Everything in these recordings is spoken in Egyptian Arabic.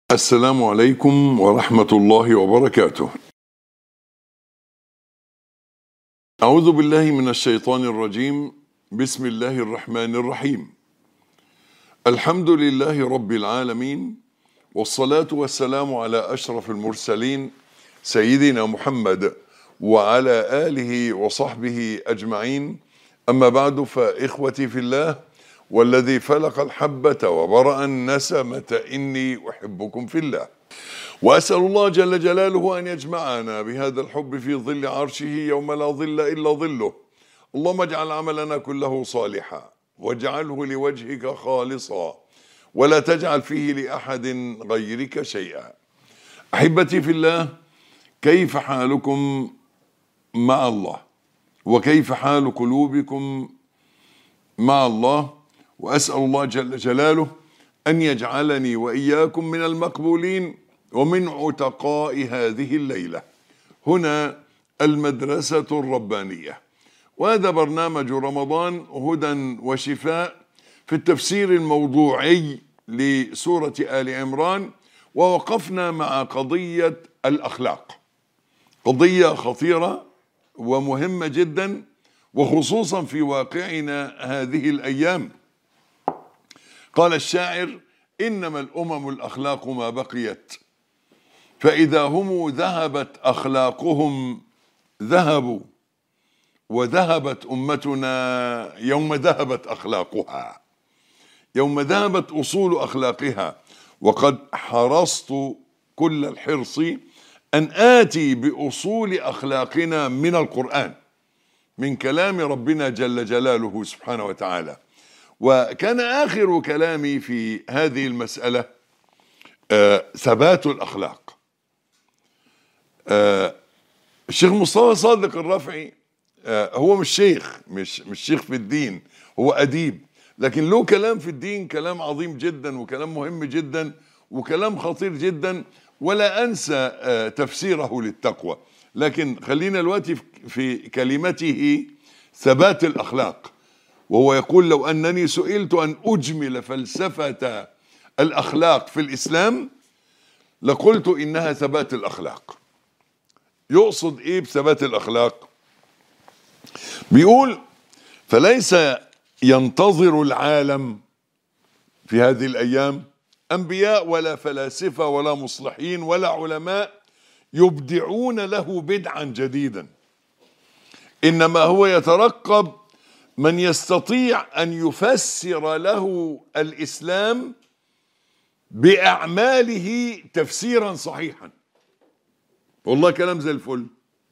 السلام عليكم ورحمة الله وبركاته. أعوذ بالله من الشيطان الرجيم، بسم الله الرحمن الرحيم. الحمد لله رب العالمين، والصلاة والسلام على أشرف المرسلين سيدنا محمد وعلى آله وصحبه أجمعين. أما بعد فإخوتي في الله والذي فلق الحبة وبرأ النسمة إني أحبكم في الله وأسأل الله جل جلاله أن يجمعنا بهذا الحب في ظل عرشه يوم لا ظل إلا ظله اللهم اجعل عملنا كله صالحا واجعله لوجهك خالصا ولا تجعل فيه لأحد غيرك شيئا أحبتي في الله كيف حالكم مع الله وكيف حال قلوبكم مع الله واسال الله جل جلاله ان يجعلني واياكم من المقبولين ومن عتقاء هذه الليله هنا المدرسه الربانيه وهذا برنامج رمضان هدى وشفاء في التفسير الموضوعي لسوره ال عمران ووقفنا مع قضيه الاخلاق قضيه خطيره ومهمه جدا وخصوصا في واقعنا هذه الايام قال الشاعر انما الامم الاخلاق ما بقيت فاذا هم ذهبت اخلاقهم ذهبوا وذهبت امتنا يوم ذهبت اخلاقها يوم ذهبت اصول اخلاقها وقد حرصت كل الحرص ان اتي باصول اخلاقنا من القران من كلام ربنا جل جلاله سبحانه وتعالى وكان آخر كلامي في هذه المسألة آه ثبات الأخلاق آه الشيخ مصطفى صادق الرفعي آه هو مش شيخ مش مش شيخ في الدين هو أديب لكن له كلام في الدين كلام عظيم جدا وكلام مهم جدا وكلام خطير جدا ولا أنسى آه تفسيره للتقوى لكن خلينا دلوقتي في كلمته ثبات الأخلاق وهو يقول لو أنني سئلت أن أجمل فلسفة الأخلاق في الإسلام لقلت إنها ثبات الأخلاق يقصد إيه بثبات الأخلاق بيقول فليس ينتظر العالم في هذه الأيام أنبياء ولا فلاسفة ولا مصلحين ولا علماء يبدعون له بدعا جديدا إنما هو يترقب من يستطيع ان يفسر له الاسلام باعماله تفسيرا صحيحا والله كلام زي الفل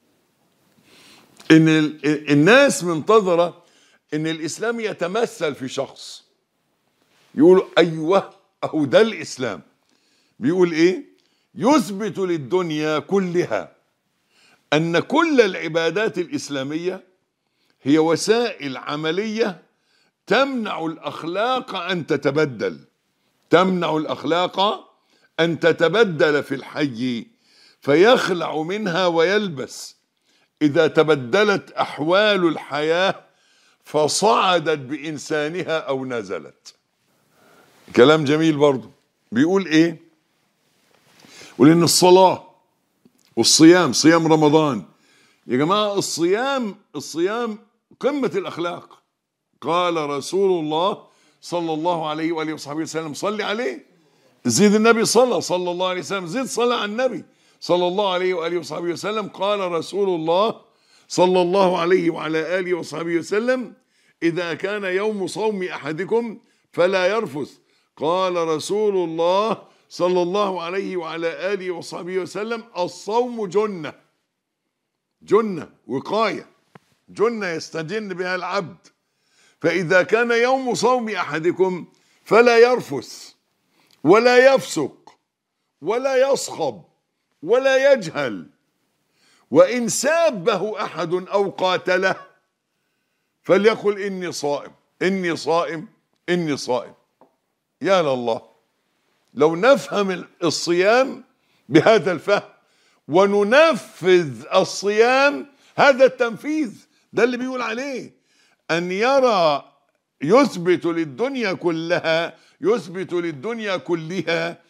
ان الناس منتظره ان الاسلام يتمثل في شخص يقول ايوه اهو ده الاسلام بيقول ايه يثبت للدنيا كلها ان كل العبادات الاسلاميه هي وسائل عملية تمنع الأخلاق أن تتبدل تمنع الأخلاق أن تتبدل في الحي فيخلع منها ويلبس إذا تبدلت أحوال الحياة فصعدت بإنسانها أو نزلت كلام جميل برضو بيقول إيه يقول إن الصلاة والصيام صيام رمضان يا جماعة الصيام الصيام قمة الأخلاق قال رسول الله صلى الله عليه وآله وصحبه وسلم صل عليه زيد النبي صلى صلى الله عليه وسلم زيد صلى على النبي صلى الله عليه وآله وصحبه وسلم قال رسول الله صلى الله عليه وعلى آله وصحبه وسلم إذا كان يوم صوم أحدكم فلا يرفث قال رسول الله صلى الله عليه وعلى آله وصحبه وسلم الصوم جنة جنة وقاية جنة يستجن بها العبد فإذا كان يوم صوم أحدكم فلا يرفث ولا يفسق ولا يصخب ولا يجهل وإن سابه أحد أو قاتله فليقل إني صائم إني صائم إني صائم يا لله لو نفهم الصيام بهذا الفهم وننفذ الصيام هذا التنفيذ ده اللي بيقول عليه أن يرى يثبت للدنيا كلها يثبت للدنيا كلها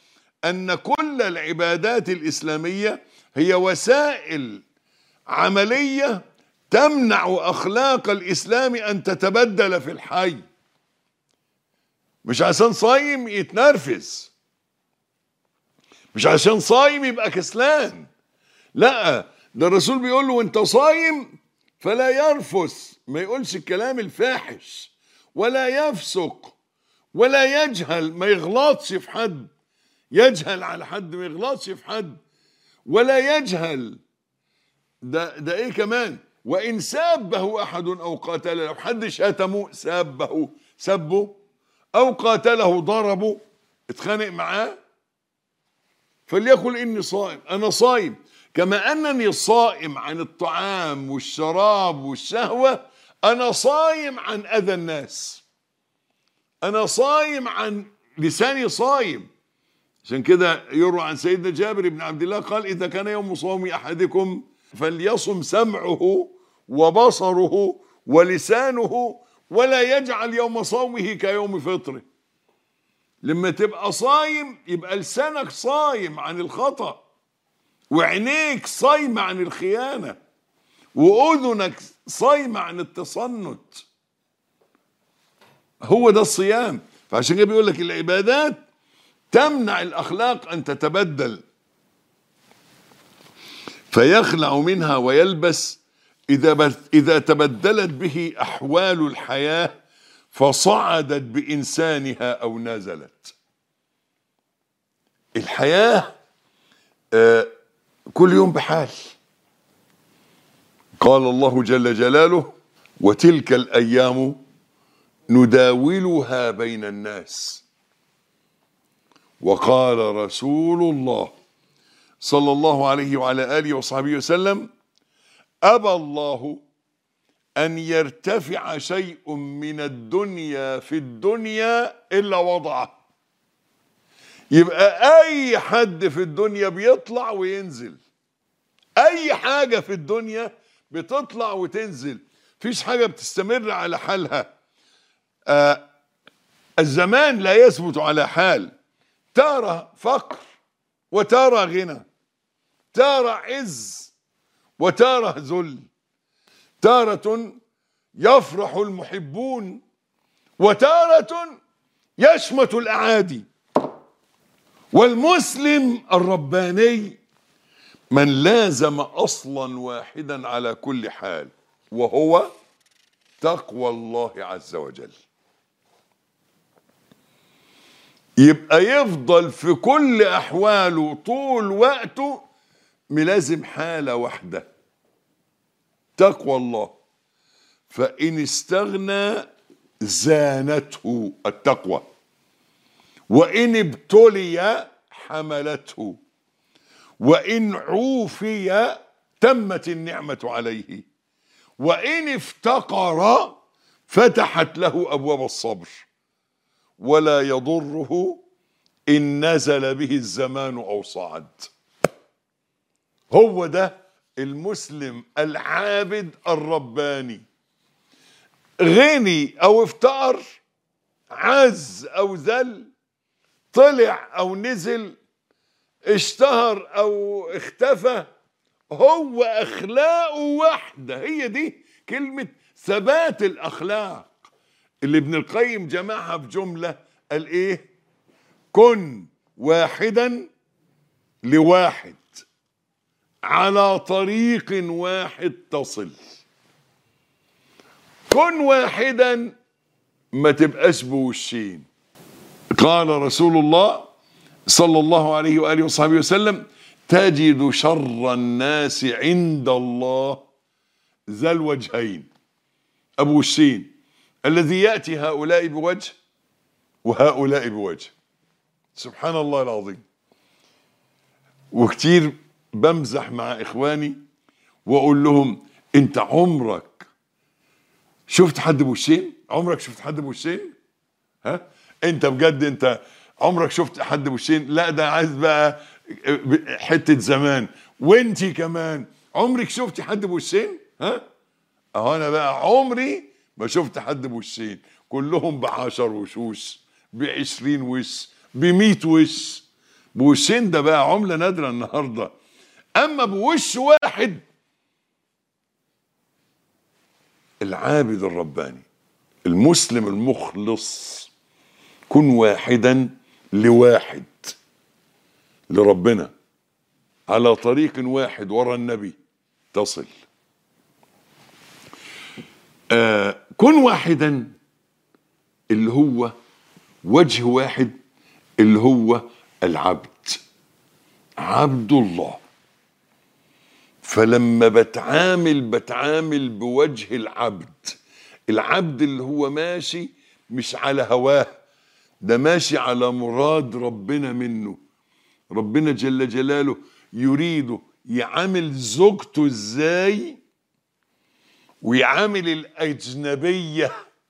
ان كل العبادات الاسلاميه هي وسائل عمليه تمنع اخلاق الاسلام ان تتبدل في الحي مش عشان صايم يتنرفز مش عشان صايم يبقى كسلان لا ده الرسول بيقول له وانت صايم فلا يرفث ما يقولش الكلام الفاحش ولا يفسق ولا يجهل ما يغلطش في حد يجهل على حد ما يغلطش في حد ولا يجهل ده ده ايه كمان وان سابه احد او قاتله لو حد شتمه سابه سبه او قاتله ضربه اتخانق معاه فليقل اني صائم انا صائم كما انني صائم عن الطعام والشراب والشهوه انا صايم عن اذى الناس انا صايم عن لساني صايم عشان كده يروى عن سيدنا جابر بن عبد الله قال اذا كان يوم صوم احدكم فليصم سمعه وبصره ولسانه ولا يجعل يوم صومه كيوم فطره لما تبقى صايم يبقى لسانك صايم عن الخطأ وعينيك صايمة عن الخيانة وأذنك صايمة عن التصنت هو ده الصيام فعشان كده بيقول لك العبادات تمنع الأخلاق أن تتبدل فيخلع منها ويلبس إذا بت- إذا تبدلت به أحوال الحياة فصعدت بإنسانها أو نزلت الحياة آه، كل يوم بحال قال الله جل جلاله وتلك الأيام نداولها بين الناس وقال رسول الله صلى الله عليه وعلى آله وصحبه وسلم أبى الله أن يرتفع شيء من الدنيا في الدنيا إلا وضعه يبقى أي حد في الدنيا بيطلع وينزل أي حاجة في الدنيا بتطلع وتنزل فيش حاجة بتستمر على حالها آه الزمان لا يثبت على حال تارة فقر وتارة غنى تارة عز وتارة ذل تارة يفرح المحبون وتارة يشمت الأعادي والمسلم الرباني من لازم أصلا واحدا على كل حال وهو تقوى الله عز وجل يبقى يفضل في كل أحواله طول وقته ملازم حالة واحدة تقوى الله فإن استغنى زانته التقوى وإن ابتلي حملته وإن عوفي تمت النعمة عليه وإن افتقر فتحت له أبواب الصبر ولا يضره إن نزل به الزمان أو صعد هو ده المسلم العابد الرباني غني أو افتقر عز أو ذل طلع أو نزل اشتهر أو اختفى هو أخلاقه واحدة هي دي كلمة ثبات الأخلاق اللي ابن القيم جمعها في جملة قال إيه كن واحدا لواحد على طريق واحد تصل كن واحدا ما تبقاش بوشين قال رسول الله صلى الله عليه واله وصحبه وسلم تجد شر الناس عند الله ذا الوجهين ابو وشين الذي ياتي هؤلاء بوجه وهؤلاء بوجه سبحان الله العظيم وكتير بمزح مع اخواني واقول لهم انت عمرك شفت حد بوشين عمرك شفت حد بوشين ها انت بجد انت عمرك شفت حد بوشين لا ده عايز بقى حته زمان وانتي كمان عمرك شفتي حد بوشين ها اهو انا بقى عمري ما شفت حد بوشين كلهم بعشر وشوش بعشرين وش بميت وش بوشين ده بقى عملة نادرة النهاردة أما بوش واحد العابد الرباني المسلم المخلص كن واحدا لواحد لربنا على طريق واحد ورا النبي تصل آه كن واحدا اللي هو وجه واحد اللي هو العبد عبد الله فلما بتعامل بتعامل بوجه العبد العبد اللي هو ماشي مش على هواه ده ماشي على مراد ربنا منه ربنا جل جلاله يريد يعامل زوجته ازاي ويعامل الاجنبيه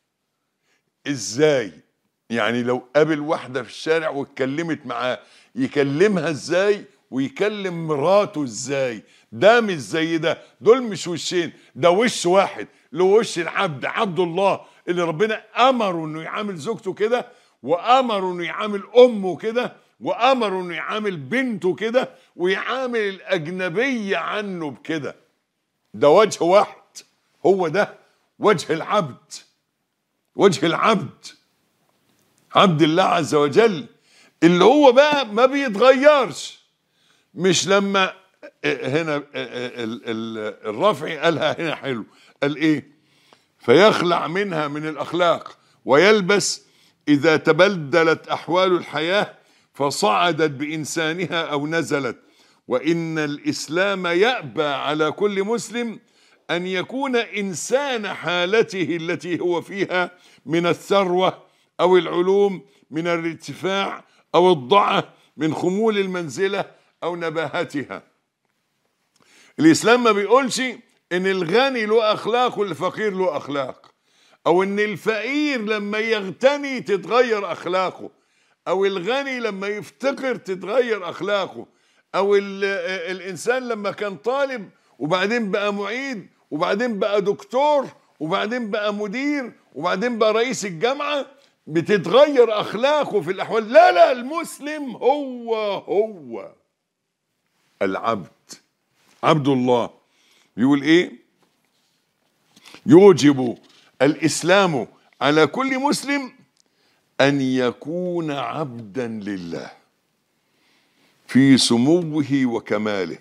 ازاي يعني لو قابل واحده في الشارع واتكلمت معاه يكلمها ازاي ويكلم مراته ازاي ده مش زي ده دول مش وشين ده وش واحد له وش العبد عبد الله اللي ربنا امره انه يعامل زوجته كده وامره انه يعامل امه كده وامره انه يعامل بنته كده ويعامل الاجنبيه عنه بكده ده وجه واحد هو ده وجه العبد وجه العبد عبد الله عز وجل اللي هو بقى ما بيتغيرش مش لما هنا الرافعي قالها هنا حلو قال ايه فيخلع منها من الاخلاق ويلبس اذا تبدلت احوال الحياه فصعدت بانسانها او نزلت وان الاسلام يابى على كل مسلم ان يكون انسان حالته التي هو فيها من الثروه او العلوم من الارتفاع او الضعه من خمول المنزله او نباهتها الاسلام ما بيقولش ان الغني له اخلاق والفقير له اخلاق او ان الفقير لما يغتني تتغير اخلاقه او الغني لما يفتقر تتغير اخلاقه او الانسان لما كان طالب وبعدين بقى معيد وبعدين بقى دكتور وبعدين بقى مدير وبعدين بقى رئيس الجامعه بتتغير اخلاقه في الاحوال لا لا المسلم هو هو العبد عبد الله يقول ايه يوجب الاسلام على كل مسلم ان يكون عبدا لله في سموه وكماله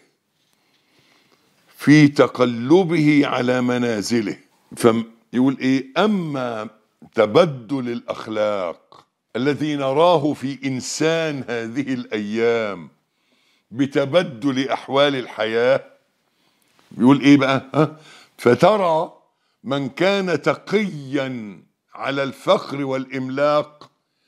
في تقلبه على منازله فيقول ايه اما تبدل الاخلاق الذي نراه في انسان هذه الايام بتبدل احوال الحياه بيقول ايه بقى ها فترى من كان تقيا على الفقر والاملاق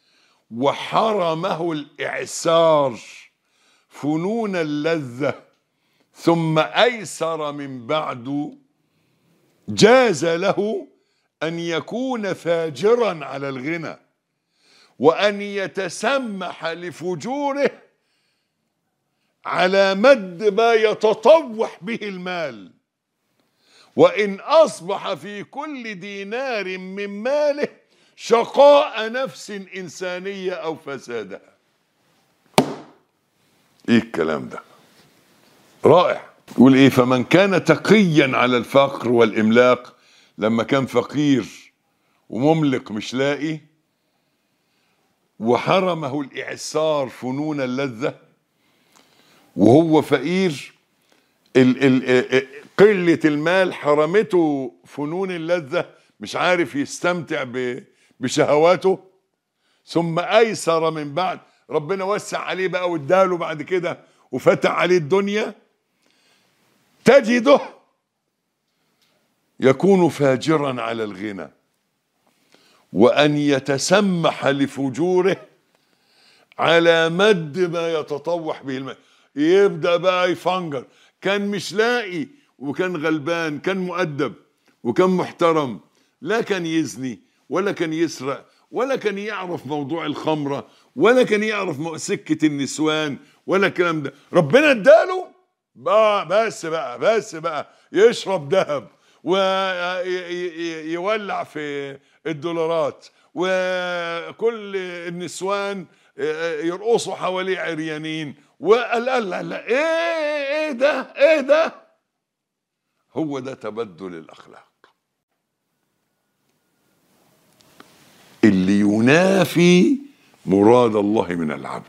وحرمه الاعسار فنون اللذه ثم ايسر من بعد جاز له ان يكون فاجرا على الغنى وان يتسمح لفجوره على مد ما يتطوح به المال وان اصبح في كل دينار من ماله شقاء نفس انسانيه او فسادها ايه الكلام ده رائع يقول ايه فمن كان تقيا على الفقر والاملاق لما كان فقير ومملق مش لاقي وحرمه الاعسار فنون اللذه وهو فقير ال ال قلة المال حرمته فنون اللذة مش عارف يستمتع بشهواته ثم أيسر من بعد ربنا وسع عليه بقى واداله بعد كده وفتح عليه الدنيا تجده يكون فاجرا على الغنى وأن يتسمح لفجوره على مد ما يتطوح به المال يبدا بقى يفنجر كان مش لاقي وكان غلبان كان مؤدب وكان محترم لا كان يزني ولا كان يسرق ولا كان يعرف موضوع الخمرة ولا كان يعرف سكة النسوان ولا الكلام ده ربنا اداله بقى بس بقى بس بقى يشرب ذهب ويولع في الدولارات وكل النسوان آه، يرقصوا حواليه عريانين وقال لا لا لا ايه ايه ده ايه ده هو ده تبدل الاخلاق اللي ينافي مراد الله من العبد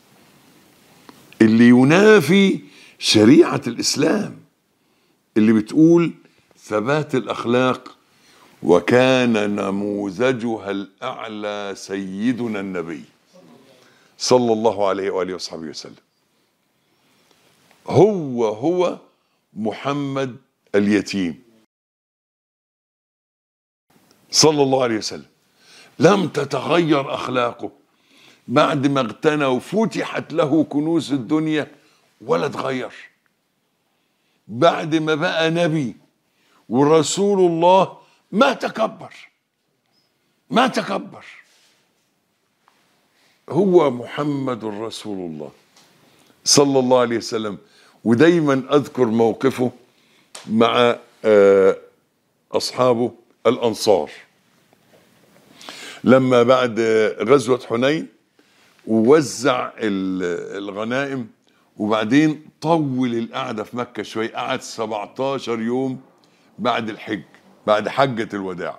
اللي ينافي شريعه الاسلام اللي بتقول ثبات الاخلاق وكان نموذجها الاعلى سيدنا النبي صلى الله عليه واله وصحبه وسلم هو هو محمد اليتيم صلى الله عليه وسلم لم تتغير اخلاقه بعد ما اغتنى وفتحت له كنوز الدنيا ولا اتغير بعد ما بقى نبي ورسول الله ما تكبر ما تكبر هو محمد رسول الله صلى الله عليه وسلم ودايما اذكر موقفه مع آه، اصحابه الانصار لما بعد غزوه حنين ووزع ال- الغنائم وبعدين طول القعده في مكه شويه قعد 17 يوم بعد الحج بعد حجه الوداع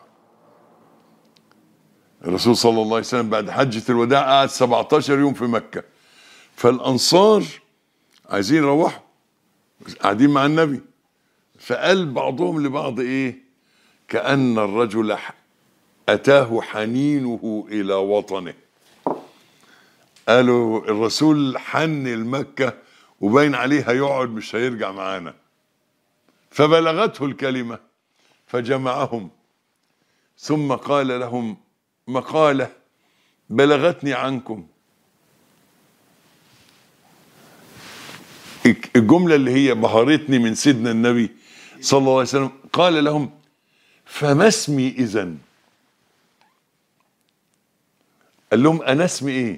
الرسول صلى الله عليه وسلم بعد حجه الوداع قعد 17 يوم في مكه فالانصار عايزين يروحوا قاعدين مع النبي فقال بعضهم لبعض ايه كأن الرجل ح- أتاه حنينه إلى وطنه قالوا الرسول حن المكة وباين عليه هيقعد مش هيرجع معانا فبلغته الكلمة فجمعهم ثم قال لهم مقالة بلغتني عنكم الجملة اللي هي بهرتني من سيدنا النبي صلى الله عليه وسلم قال لهم فما اسمي إذن قال لهم أنا اسمي إيه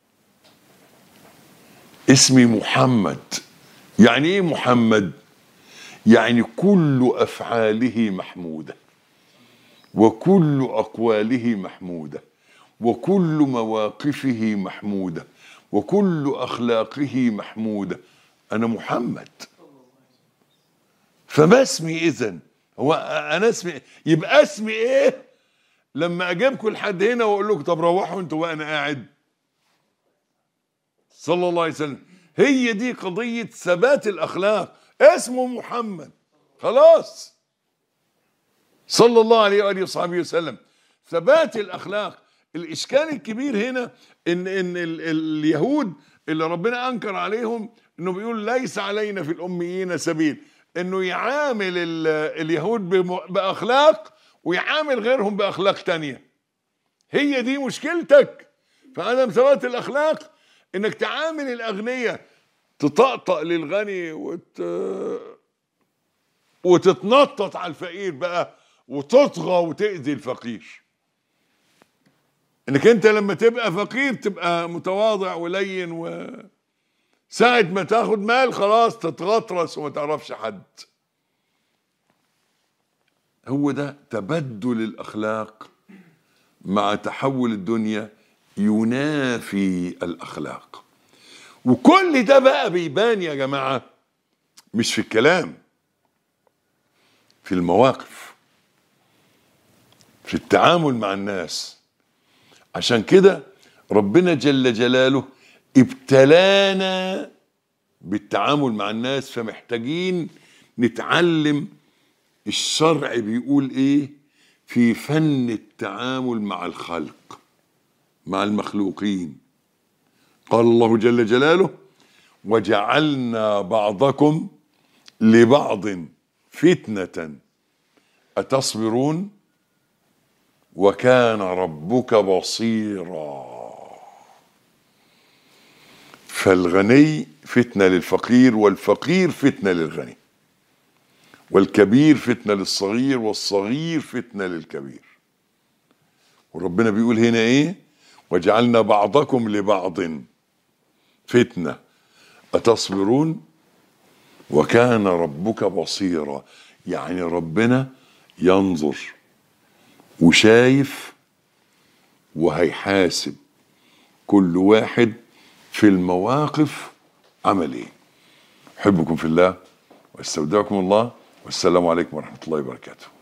اسمي محمد يعني إيه محمد يعني كل أفعاله محمودة وكل أقواله محمودة وكل مواقفه محمودة وكل أخلاقه محمودة أنا محمد فما اسمي إذن هو أنا اسمي يبقى اسمي إيه لما أجيبكم لحد هنا وأقول لكم طب روحوا أنتوا وأنا قاعد صلى الله عليه وسلم هي دي قضية ثبات الأخلاق اسمه محمد خلاص صلى الله عليه وآله وصحبه وسلم ثبات الأخلاق الإشكال الكبير هنا إن إن ال- اليهود اللي ربنا أنكر عليهم إنه بيقول ليس علينا في الأميين سبيل إنه يعامل ال- اليهود بم- بأخلاق ويعامل غيرهم بأخلاق تانية هي دي مشكلتك فعدم ثبات الأخلاق إنك تعامل الأغنياء تطقطق للغني وت... وتتنطط على الفقير بقى وتطغى وتأذي الفقير انك انت لما تبقى فقير تبقى متواضع ولين و ساعة ما تاخد مال خلاص تتغطرس وما تعرفش حد هو ده تبدل الاخلاق مع تحول الدنيا ينافي الاخلاق وكل ده بقى بيبان يا جماعه مش في الكلام في المواقف في التعامل مع الناس عشان كده ربنا جل جلاله ابتلانا بالتعامل مع الناس فمحتاجين نتعلم الشرع بيقول ايه في فن التعامل مع الخلق مع المخلوقين قال الله جل جلاله وجعلنا بعضكم لبعض فتنة أتصبرون وكان ربك بصيرا فالغني فتنة للفقير والفقير فتنة للغني والكبير فتنة للصغير والصغير فتنة للكبير وربنا بيقول هنا ايه وجعلنا بعضكم لبعض فتنة أتصبرون وكان ربك بصيرا يعني ربنا ينظر وشايف وهيحاسب كل واحد في المواقف عمل ايه احبكم في الله واستودعكم الله والسلام عليكم ورحمه الله وبركاته